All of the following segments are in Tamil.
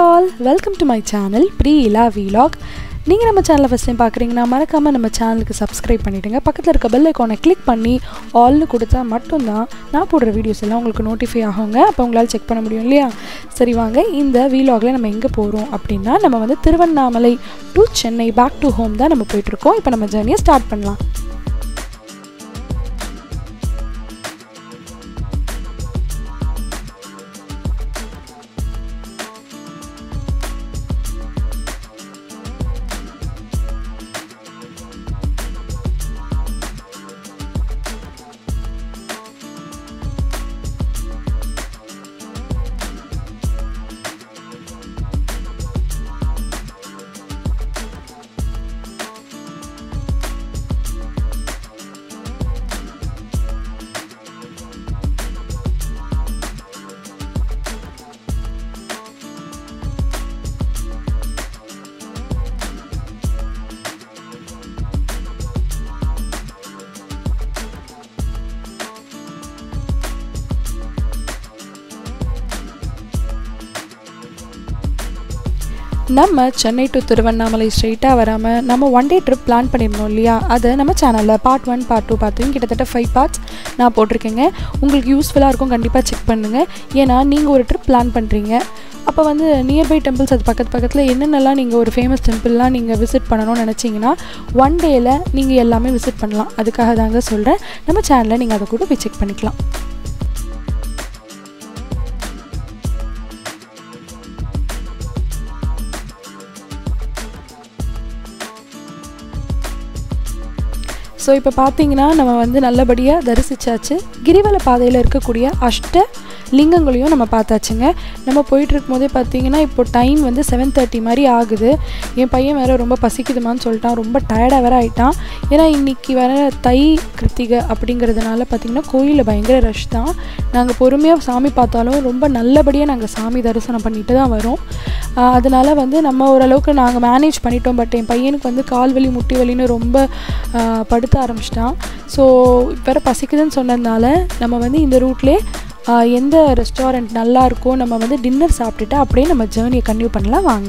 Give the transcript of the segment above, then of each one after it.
all welcome to my channel ப்ரீ இலா வீலாக் நீங்கள் நம்ம சேனலை ஃபஸ்ட் டைம் பார்க்குறீங்கன்னா மறக்காமல் நம்ம சேனலுக்கு சப்ஸ்கிரைப் பண்ணிவிடுங்க பக்கத்தில் இருக்க பெல் ஐக்கானை கிளிக் பண்ணி ஆல்னு கொடுத்தா மட்டும்தான் நான் போடுற வீடியோஸ் எல்லாம் உங்களுக்கு நோட்டிஃபை ஆகுங்க அப்போ உங்களால் செக் பண்ண முடியும் இல்லையா சரி வாங்க இந்த வீலாகில் நம்ம எங்கே போகிறோம் அப்படின்னா நம்ம வந்து Tiruvannamalai to Chennai back to home தான் நம்ம போயிட்டுருக்கோம் இப்போ நம்ம ஜேர்னியை ஸ்டார்ட் பண்ணலாம் நம்ம சென்னை டு திருவண்ணாமலை ஸ்ட்ரெயிட்டாக வராமல் நம்ம ஒன் டே ட்ரிப் பிளான் பண்ணியிருந்தோம் இல்லையா அதை நம்ம சேனலில் பார்ட் ஒன் பார்ட் டூ பார்த்து கிட்டத்தட்ட ஃபைவ் பார்ட்ஸ் நான் போட்டிருக்கேங்க உங்களுக்கு யூஸ்ஃபுல்லாக இருக்கும் கண்டிப்பாக செக் பண்ணுங்கள் ஏன்னா நீங்கள் ஒரு ட்ரிப் பிளான் பண்ணுறீங்க அப்போ வந்து நியர்பை டெம்பிள்ஸ் அது பக்கத்து பக்கத்தில் என்னென்னலாம் நீங்கள் ஒரு ஃபேமஸ் டெம்பிள்லாம் நீங்கள் விசிட் பண்ணணும்னு நினச்சிங்கன்னா ஒன் டேயில் நீங்கள் எல்லாமே விசிட் பண்ணலாம் அதுக்காக தாங்க சொல்கிறேன் நம்ம சேனலில் நீங்கள் அதை கூட போய் செக் பண்ணிக்கலாம் ஸோ இப்போ பார்த்தீங்கன்னா நம்ம வந்து நல்லபடியாக தரிசிச்சாச்சு கிரிவல பாதையில் இருக்கக்கூடிய அஷ்ட லிங்கங்களையும் நம்ம பார்த்தாச்சுங்க நம்ம போயிட்டு இருக்கும்போதே பார்த்தீங்கன்னா இப்போ டைம் வந்து செவன் தேர்ட்டி மாதிரி ஆகுது என் பையன் வேறு ரொம்ப பசிக்குதுமான்னு சொல்லிட்டான் ரொம்ப டயர்டாக வேற ஆகிட்டான் ஏன்னா இன்றைக்கி வர தை கிருத்திகை அப்படிங்கிறதுனால பார்த்திங்கன்னா கோயிலில் பயங்கர ரஷ் தான் நாங்கள் பொறுமையாக சாமி பார்த்தாலும் ரொம்ப நல்லபடியாக நாங்கள் சாமி தரிசனம் பண்ணிட்டு தான் வரோம் அதனால் வந்து நம்ம ஓரளவுக்கு நாங்கள் மேனேஜ் பண்ணிட்டோம் பட் என் பையனுக்கு வந்து கால் வலி முட்டி வலின்னு ரொம்ப படுத்த ஆரம்பிச்சிட்டான் ஸோ வேறு பசிக்குதுன்னு சொன்னதுனால நம்ம வந்து இந்த ரூட்லேயே எந்த ரெஸ்டாரண்ட் நல்லா இருக்கோ நம்ம வந்து டின்னர் சாப்பிட்டுட்டு அப்படியே நம்ம ஜேர்னியை கன்டினியூ பண்ணலாம் வாங்க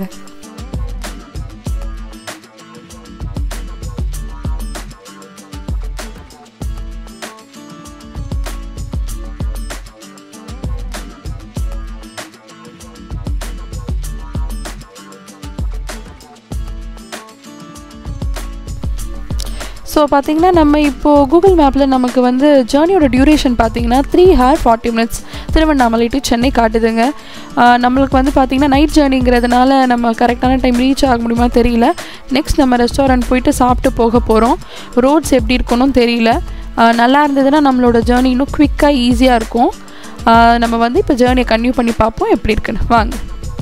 ஸோ பார்த்தீங்கன்னா நம்ம இப்போது கூகுள் மேப்பில் நமக்கு வந்து ஜேர்னியோட டியூரேஷன் பார்த்தீங்கன்னா three hour forty minutes Tiruvannamalai to Chennai காட்டுதுங்க நம்மளுக்கு வந்து பார்த்திங்கன்னா நைட் ஜேர்னிங்கிறதுனால நம்ம கரெக்டான டைம் ரீச் ஆக முடியுமா தெரியல நெக்ஸ்ட் நம்ம ரெஸ்டாரண்ட் போயிட்டு சாப்பிட்டு போக போகிறோம் ரோட்ஸ் எப்படி இருக்கணும் தெரியல நல்லா இருந்ததுன்னா நம்மளோட ஜேர்னி இன்னும் குவிக்காக ஈஸியாக இருக்கும் நம்ம வந்து இப்போ ஜேர்னியை கன்டினியூ பண்ணி பார்ப்போம் எப்படி இருக்குன்னு வாங்க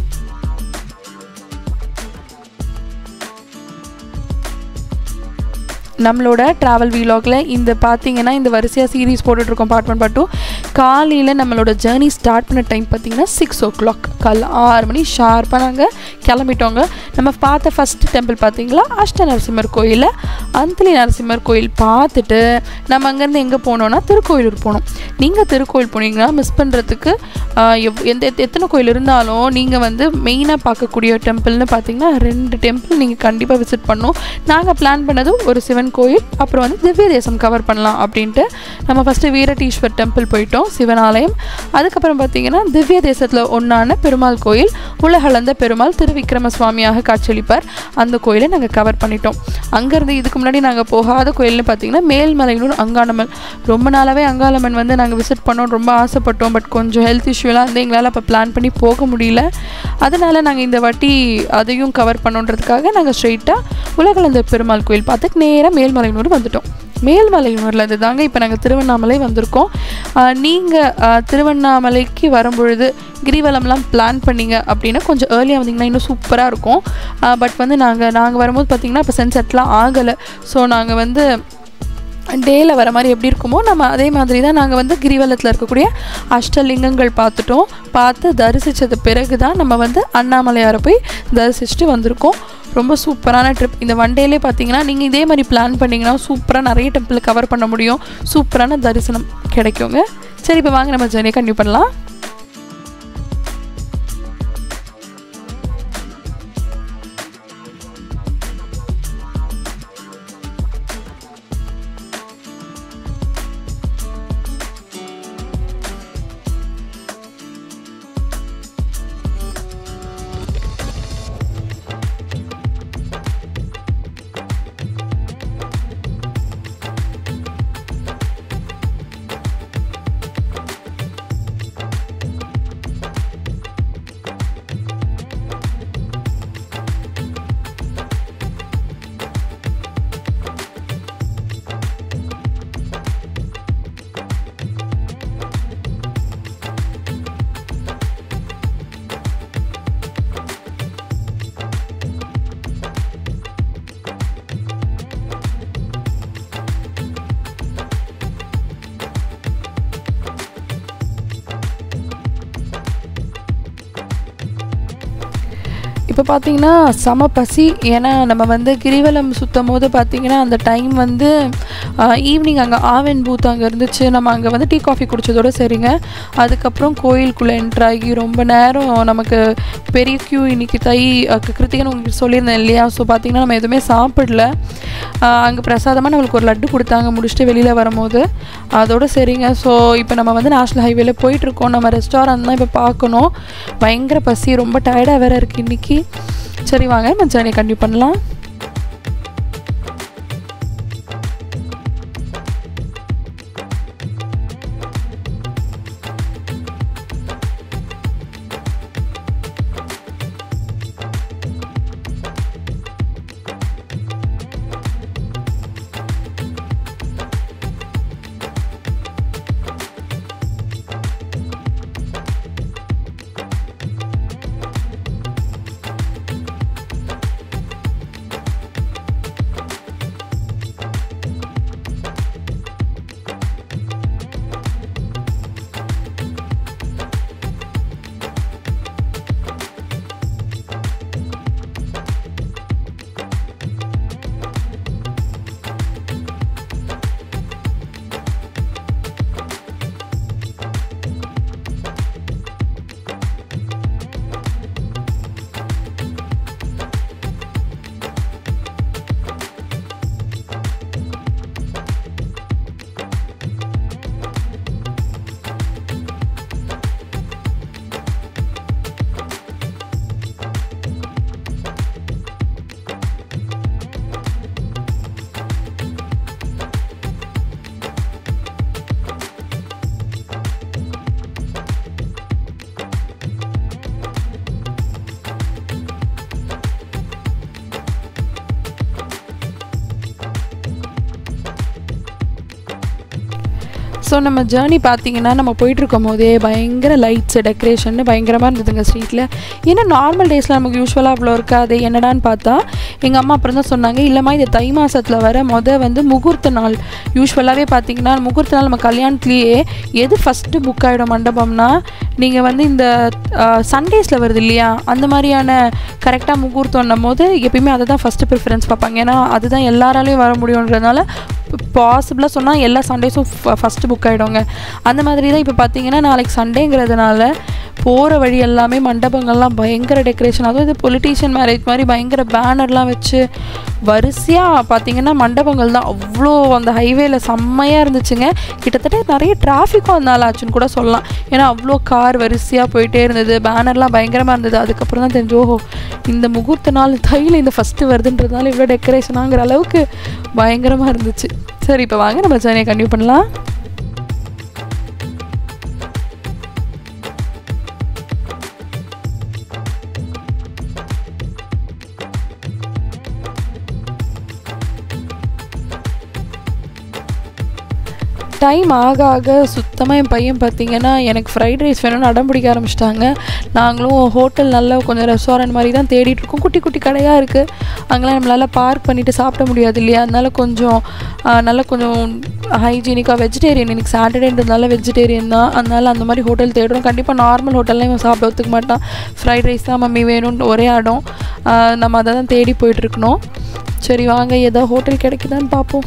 நம்மளோட ட்ராவல் வீலாகில் இந்த பார்த்தீங்கன்னா இந்த வரிசையாக சீரீஸ் போட்டுட்ருக்கோம் பார்ட் ஒன் பார்ட் டூ காலையில் நம்மளோட ஜேர்னி ஸ்டார்ட் பண்ண டைம் பார்த்தீங்கன்னா சிக்ஸ் ஓ கிளாக் காலைல ஆறு மணி ஷார்ப்பாக நாங்கள் கிளம்பிட்டோங்க நம்ம பார்த்த ஃபஸ்ட் டெம்பிள் பார்த்தீங்களா அஷ்ட நரசிம்மர் கோயிலில் அந்தலி நரசிம்மர் கோயில் பார்த்துட்டு நம்ம அங்கேருந்து எங்கே போனோன்னா திருக்கோயிலூர் போனோம் நீங்கள் திருக்கோயில் போனீங்கன்னா மிஸ் பண்ணுறதுக்கு எவ் எந்த எத்தனை கோயில் இருந்தாலும் நீங்கள் வந்து மெயினாக பார்க்கக்கூடிய டெம்பிள்னு பார்த்தீங்கன்னா ரெண்டு டெம்பிள் நீங்கள் கண்டிப்பாக விசிட் பண்ணணும் நாங்கள் பிளான் பண்ணது ஒரு சிவன் கோயில் அப்புறம் வந்து திவ்ய தேசம் கவர் பண்ணலாம் அப்படின்ட்டு நம்ம ஃபஸ்ட்டு வீரட்டீஸ்வர் டெம்பிள் போயிட்டோம் சிவனாலயம் அதுக்கப்புறம் பார்த்தீங்கன்னா திவ்ய தேசத்தில் ஒன்றான பெருமாள் கோயில் உலகளந்த பெருமாள் திருவிக்ரம சுவாமியாக காட்சியளிப்பார் அந்த கோயிலை நாங்கள் கவர் பண்ணிட்டோம் அங்கேருந்து இதுக்கு முன்னாடி நாங்கள் போகாத கோயில்னு பார்த்தீங்கன்னா மேல்மலையனூர் அங்காளம்மன் ரொம்ப நாளாகவே அங்காளம்மன் வந்து நாங்கள் விசிட் பண்ணோம் ரொம்ப ஆசைப்பட்டோம் பட் கொஞ்சம் ஹெல்த் இஷ்யூலாம் வந்து எங்களால் அப்போ பிளான் பண்ணி போக முடியல அதனால் நாங்கள் இந்த வாட்டி அதையும் கவர் பண்ணோன்றதுக்காக நாங்கள் ஸ்ட்ரெயிட்டாக உலகளந்த பெருமாள் கோயில் பார்த்துட்டு நேராக மேல்மலையனூர் வந்துட்டோம் மேல்மலையனூரில் தாங்க இப்போ நாங்கள் திருவண்ணாமலை வந்திருக்கோம் நீங்கள் திருவண்ணாமலைக்கு வரும்பொழுது கிரிவலம்லாம் பிளான் பண்ணிங்க அப்படின்னா கொஞ்சம் ஏர்லியாக வந்தீங்கன்னா இன்னும் சூப்பராக இருக்கும் பட் வந்து நாங்கள் நாங்கள் வரும்போது பார்த்திங்கன்னா இப்போ சென்செட்லாம் ஆகலை ஸோ நாங்கள் வந்து டேயில் வர மாதிரி எப்படி இருக்குமோ நம்ம அதே மாதிரி தான் நாங்கள் வந்து கிரிவலத்தில் இருக்கக்கூடிய அஷ்டலிங்கங்கள் பார்த்துட்டோம் பார்த்து தரிசித்தது பிறகு தான் நம்ம வந்து அண்ணாமலையாரை போய் தரிசிச்சுட்டு வந்திருக்கோம் ரொம்ப சூப்பரான ட்ரிப் இந்த ஒன் டேலே பார்த்தீங்கன்னா நீங்கள் இதே மாதிரி பிளான் பண்ணிங்கன்னா சூப்பராக நிறைய டெம்பிள் கவர் பண்ண முடியும் சூப்பரான தரிசனம் கிடைக்குங்க சரி இப்போ வாங்க நம்ம ஜேர்னியை கண்டினியூ பண்ணலாம் இப்போ பார்த்தீங்கன்னா செம பசி ஏன்னா நம்ம வந்து கிரிவலம் சுற்றும் போது பார்த்தீங்கன்னா அந்த டைம் வந்து ஈவினிங் அங்கே ஆவன் பூத் அங்கே இருந்துச்சு நம்ம அங்கே வந்து டீ காஃபி குடிச்சதோட சரிங்க அதுக்கப்புறம் கோயிலுக்குள்ளே என்ட்ரு ஆகி ரொம்ப நேரம் நமக்கு பெரிய க்யூ இன்னைக்கு தை அஹ், கிருத்திகன்னு உங்களுக்கு சொல்லியிருந்தேன் இல்லையா ஸோ பார்த்தீங்கன்னா நம்ம எதுவுமே சாப்பிடல அங்கே பிரசாதமாக நம்மளுக்கு ஒரு லட்டு கொடுத்தாங்க முடிச்சுட்டு வெளியில் வரும்போது அதோட சரிங்க ஸோ இப்போ நம்ம வந்து நேஷ்னல் ஹைவேல போயிட்டுருக்கோம் நம்ம ரெஸ்டாரண்ட் தான் இப்போ பார்க்கணும் பயங்கர பசி ரொம்ப டயர்டாக வேற இருக்குது இன்றைக்கி சரி வாங்க நம்ம ஜேர்னி கண்டினியூ பண்ணலாம் ஸோ நம்ம ஜேர்னி பார்த்தீங்கன்னா நம்ம போயிட்டுருக்கும் போதே பயங்கர லைட்ஸு டெக்கரேஷன் பயங்கரமாக இருந்ததுங்க ஸ்ட்ரீட்டில் ஏன்னா நார்மல் டேஸில் நமக்கு யூஸ்வலாக அவ்வளோ இருக்காது என்னடான்னு பார்த்தா எங்கள் அம்மா அப்புறம் தான் சொன்னாங்க இல்லைம்மா இது தை மாதத்தில் வர மொதல் வந்து முகூர்த்த நாள் யூஸ்வலாகவே பார்த்தீங்கன்னா முகூர்த்த நாள் நம்ம கல்யாணத்துலேயே எது ஃபஸ்ட்டு புக் ஆகிடும் மண்டபம்னா நீங்கள் வந்து இந்த சண்டேஸில் வருது இல்லையா அந்த மாதிரியான கரெக்டாக முகூர்த்தம்னும் போது எப்பயுமே அதை தான் ஃபஸ்ட்டு ப்ரிஃபரன்ஸ் பார்ப்பாங்க ஏன்னா அதுதான் எல்லாராலையும் வர முடியுன்றதுனால பாசிபிளாக சொன்னால் எல்லா சண்டேஸும் ஃபஸ்ட்டு புக் ஆகிடுங்க அந்த மாதிரி தான் இப்போ பார்த்தீங்கன்னா நாளைக்கு சண்டேங்கிறதுனால போகிற வழி எல்லாமே மண்டபங்கள்லாம் பயங்கர டெக்கரேஷன் அதுவும் இது பொலிட்டீஷியன் மேரேஜ் மாதிரி பயங்கர பேனர்லாம் வச்சு வரிசையாக பார்த்தீங்கன்னா மண்டபங்கள் தான் அவ்வளோ அந்த ஹைவேல செம்மையாக இருந்துச்சுங்க கிட்டத்தட்ட நிறைய டிராஃபிக்கும் அதனால ஆச்சுன்னு கூட சொல்லலாம் ஏன்னா அவ்வளோ கார் வரிசையாக போயிட்டே இருந்தது பேனர்லாம் பயங்கரமாக இருந்தது அதுக்கப்புறம் தான் தெரிஞ்சு ஓஹோ இந்த முகூர்த்த நாள் தையில் இந்த ஃபஸ்ட்டு வருதுன்றதுனால இவ்வளோ டெக்கரேஷனாங்கிற அளவுக்கு பயங்கரமாக இருந்துச்சு சரி இப்போ வாங்க நம்ம ஜேர்னியை கண்டினியூ பண்ணலாம் டைம் ஆக ஆக சுத்தமாக என் பையன் பார்த்தீங்கன்னா எனக்கு ஃப்ரைட் ரைஸ் வேணும்னு அடம் பிடிக்க ஆரம்பிச்சிட்டாங்க நாங்களும் ஹோட்டல் நல்ல கொஞ்சம் ரெஸ்டாரண்ட் மாதிரி தான் தேடிட்டு இருக்கோம் குட்டி குட்டி கடையாக இருக்குது அங்கெல்லாம் நம்மளால் பார்க் பண்ணிவிட்டு சாப்பிட முடியாது இல்லையா அதனால கொஞ்சம் ஆ, நல்லா கொஞ்சம் ஹைஜீனிக்காக வெஜிடேரியன் இன்னைக்கு சாட்டர்டேன்றதுனால வெஜிடேரியன் தான் அதனால அந்த மாதிரி ஹோட்டல் தேடுறோம் கண்டிப்பாக நார்மல் ஹோட்டல்லாம் இவன் சாப்பிட ஒத்துக்க மாட்டான் ஃப்ரைட் ரைஸ் தான் மம்மி வேணும்னு ஒரே ஆடம் ஆ, நம்ம அதை தான் தேடி போயிட்டுருக்கணும் சரி வாங்க ஏதோ ஹோட்டல் கிடைக்குதான்னு பார்ப்போம்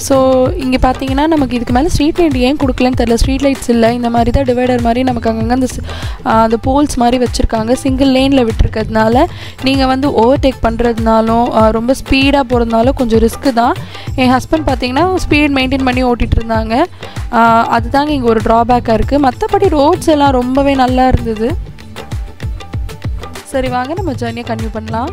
ஸோ இங்கே பார்த்தீங்கன்னா நமக்கு இதுக்கு மேலே ஸ்ட்ரீட் லைட் ஏன் கொடுக்கலன்னு தெரில ஸ்ட்ரீட் லைட்ஸ் இல்லை இந்த மாதிரி தான் டிவைடர் மாதிரி நமக்கு அங்கங்கே அந்த ஸ்- ஆ, அந்த போல்ஸ் மாதிரி வச்சுருக்காங்க சிங்கிள் லேனில் விட்டுருக்கிறதுனால நீங்கள் வந்து ஓவர்டேக் பண்ணுறதுனாலும் ரொம்ப ஸ்பீடாக போகிறதுனாலும் கொஞ்சம் ரிஸ்க்கு தான் என் ஹஸ்பண்ட் பார்த்தீங்கன்னா ஸ்பீட் மெயின்டைன் பண்ணி ஓட்டிகிட்டு இருந்தாங்க ஆ, அதுதாங்க இங்கே ஒரு ட்ராபேக்காக இருக்குது மற்றபடி ரோட்ஸ் எல்லாம் ரொம்பவே நல்லா இருந்தது சரி வாங்க நம்ம ஜர்னியை கன்டினியூ பண்ணலாம்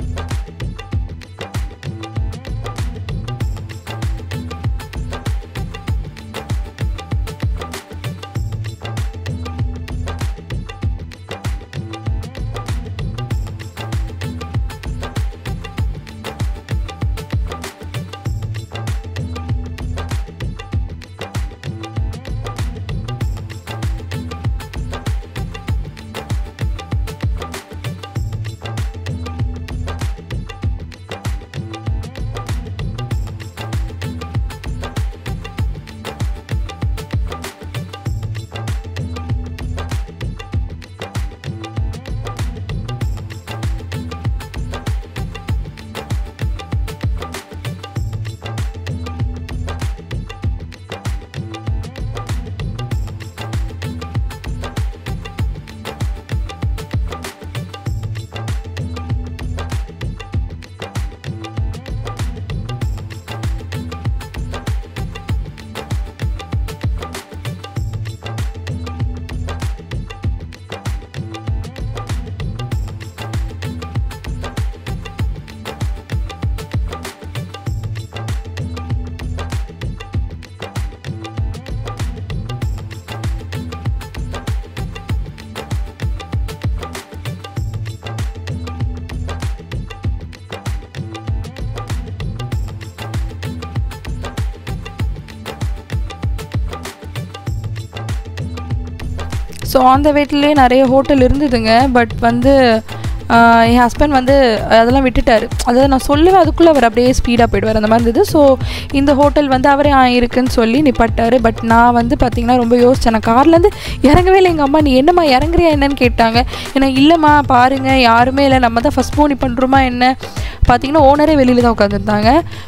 ஸோ ஆன் த வேட்லேயே நிறைய ஹோட்டல் இருந்ததுங்க பட் வந்து ஆஹ், என் ஹஸ்பண்ட் வந்து அதெல்லாம் விட்டுட்டாரு அதாவது நான் சொல்லுவேன் அதுக்குள்ளே அவர் அப்படியே ஸ்பீடாக போயிடுவார் அந்த மாதிரி இருந்தது ஸோ இந்த ஹோட்டல் வந்து அவரே ஆ இருக்குன்னு சொல்லி நிப்பாட்டாரு பட் நான் வந்து பார்த்தீங்கன்னா ரொம்ப யோசிச்சேன் நான் கார்லேருந்து இறங்கவே இல்லை எங்கள் அம்மா நீ என்னம்மா இறங்குறியா என்னன்னு கேட்டாங்க ஏன்னா இல்லைம்மா பாருங்க யாருமே இல்லை நம்ம தான் ஃபஸ்ட் போனி பண்ணுறோமா என்ன பார்த்தீங்கன்னா ஓனரே வெளியில் தான் உட்காந்துருந்தாங்க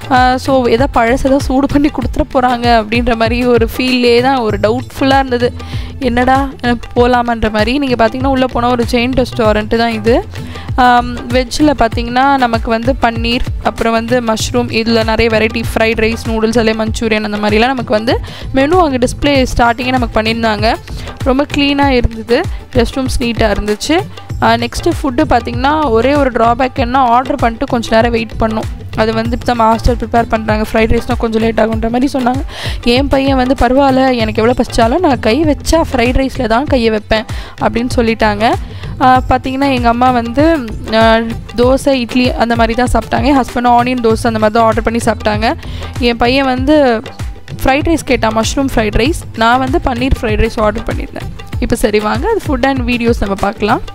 ஸோ ஏதோ பழசு ஏதோ சூடு பண்ணி கொடுத்துட போகிறாங்க அப்படின்ற மாதிரி ஒரு ஃபீல்லே தான் ஒரு டவுட்ஃபுல்லாக இருந்தது என்னடா போகலாமான்ற மாதிரி நீங்கள் பார்த்தீங்கன்னா உள்ளே போனால் ஒரு செயின் ரெஸ்டாரண்ட்டு தான் இது வெஜ்ஜில் பார்த்தீங்கன்னா நமக்கு வந்து பன்னீர் அப்புறம் வந்து மஷ்ரூம் இதில் நிறைய வெரைட்டி ஃப்ரைட் ரைஸ் நூடுல்ஸ் எல்லாம் மஞ்சூரியன் அந்த மாதிரிலாம் நமக்கு வந்து மெனு அங்கே டிஸ்ப்ளே ஸ்டார்டிங்கே நமக்கு பண்ணியிருந்தாங்க ரொம்ப க்ளீனாக இருந்தது ரெஸ்ட் ரூம்ஸ் நீட்டாக இருந்துச்சு நெக்ஸ்ட்டு ஃபுட்டு பார்த்திங்கன்னா ஒரே ஒரு ட்ராபேக் என்ன ஆர்டர் பண்ணிட்டு கொஞ்சம் நேரம் வெயிட் பண்ணோம் அது வந்து இப்போ தான் மாஸ்டர் ப்ரிப்பேர் பண்ணுறாங்க ஃப்ரைட் ரைஸ்னால் கொஞ்சம் லேட் ஆகுன்ற மாதிரி சொன்னாங்க என் பையன் வந்து பரவாயில்ல எனக்கு எவ்வளோ பசிச்சாலும் நான் கை வச்சா ஃப்ரைட் ரைஸில் தான் கையை வைப்பேன் அப்படின்னு சொல்லிட்டாங்க பார்த்தீங்கன்னா எங்கள் அம்மா வந்து ஆஹ், தோசை இட்லி அந்த மாதிரி தான் சாப்பிட்டாங்க என் ஹஸ்பண்டும் ஆனியன் தோசை அந்த மாதிரி தான் ஆர்டர் பண்ணி சாப்பிட்டாங்க என் பையன் வந்து ஃப்ரைட் ரைஸ் கேட்டான் மஷ்ரூம் ஃப்ரைட் ரைஸ் நான் வந்து பன்னீர் ஃப்ரைட் ரைஸ் ஆர்டர் பண்ணியிருந்தேன் இப்போ சரி வாங்க அது ஃபுட் அண்ட் வீடியோஸ் நம்ம பார்க்கலாம்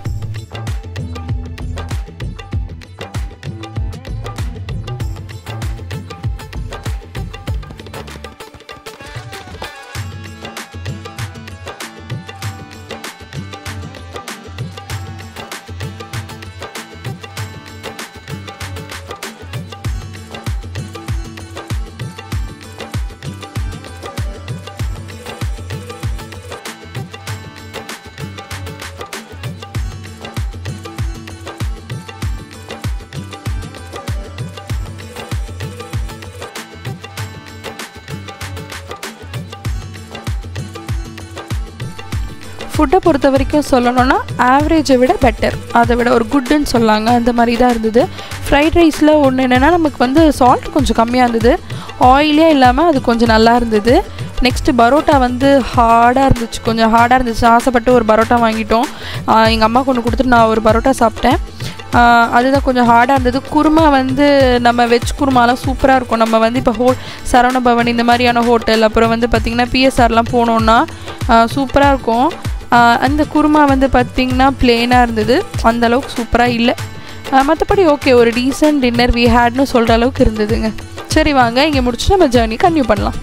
ஃபுட்டை பொறுத்த வரைக்கும் சொல்லணும்னா ஆவரேஜை விட பெட்டர் அதை விட ஒரு குட்டுன்னு சொல்லாங்க அந்த மாதிரி தான் இருந்தது ஃப்ரைட் ரைஸில் ஒன்று என்னென்னா நமக்கு வந்து சால்ட் கொஞ்சம் கம்மியாக இருந்தது ஆயிலே இல்லாமல் அது கொஞ்சம் நல்லா இருந்தது நெக்ஸ்ட்டு பரோட்டா வந்து ஹார்டாக இருந்துச்சு கொஞ்சம் ஹார்டாக இருந்துச்சு ஆசைப்பட்டு ஒரு பரோட்டா வாங்கிட்டோம் எங்கள் அம்மா கொண்டு கொடுத்துட்டு நான் ஒரு பரோட்டா சாப்பிட்டேன் ஆஹ் அதுதான் கொஞ்சம் ஹார்டாக இருந்தது குருமா வந்து நம்ம வெஜ் குருமாலாம் சூப்பராக இருக்கும் நம்ம வந்து இப்போ ஹோ சரவண பவன் இந்த மாதிரியான ஹோட்டல் அப்புறம் வந்து பார்த்திங்கன்னா பிஎஸ்ஆர்லாம் போனோன்னா சூப்பராக இருக்கும் ஆஹ் அந்த குருமா வந்து பார்த்திங்கன்னா பிளெயினாக இருந்தது அந்த அளவுக்கு சூப்பராக இல்லை மற்றபடி ஓகே ஒரு டீசன்ட் டின்னர் வி ஹேட்னு சொல்கிற அளவுக்கு இருந்ததுங்க சரி வாங்க இங்கே முடிச்சு நம்ம ஜேர்னி கன்டினியூ பண்ணலாம்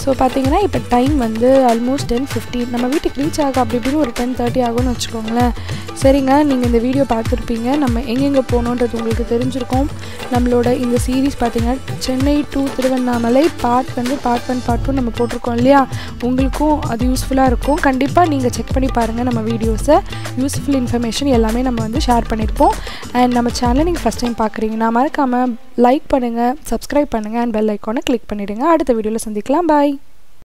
ஸோ பார்த்தீங்கன்னா இப்போ டைம் வந்து ஆல்மோஸ்ட் டென் ஃபிஃப்டீன் நம்ம வீட்டுக்கு ரீச் ஆக அப்படி இப்படின்னு ஒரு டென் தேர்ட்டி ஆகும்னு வச்சுக்கோங்களேன் சரிங்க நீங்கள் இந்த வீடியோ பார்த்துருப்பீங்க நம்ம எங்கெங்கே போகணுன்றது உங்களுக்கு தெரிஞ்சிருக்கும் நம்மளோட இந்த சீரீஸ் பார்த்தீங்கன்னா சென்னை டு திருவண்ணாமலை பார்ட் வந்து பார்ட் ஒன் பார்ட் டூ நம்ம போட்டிருக்கோம் இல்லையா உங்களுக்கும் அது யூஸ்ஃபுல்லாக இருக்கும் கண்டிப்பாக நீங்கள் செக் பண்ணி பாருங்கள் நம்ம வீடியோஸை யூஸ்ஃபுல் இன்ஃபர்மேஷன் எல்லாமே நம்ம வந்து ஷேர் பண்ணியிருப்போம் அண்ட் நம்ம சேனலை நீங்கள் ஃபஸ்ட் டைம் பார்க்குறீங்கன்னா மறக்காமல் லைக் பண்ணுங்கள் சப்ஸ்கிரைப் பண்ணுங்கள் அண்ட் பெல் ஐக்கானை கிளிக் பண்ணிவிடுங்க அடுத்த வீடியோவில் சந்திக்கலாம் பாய்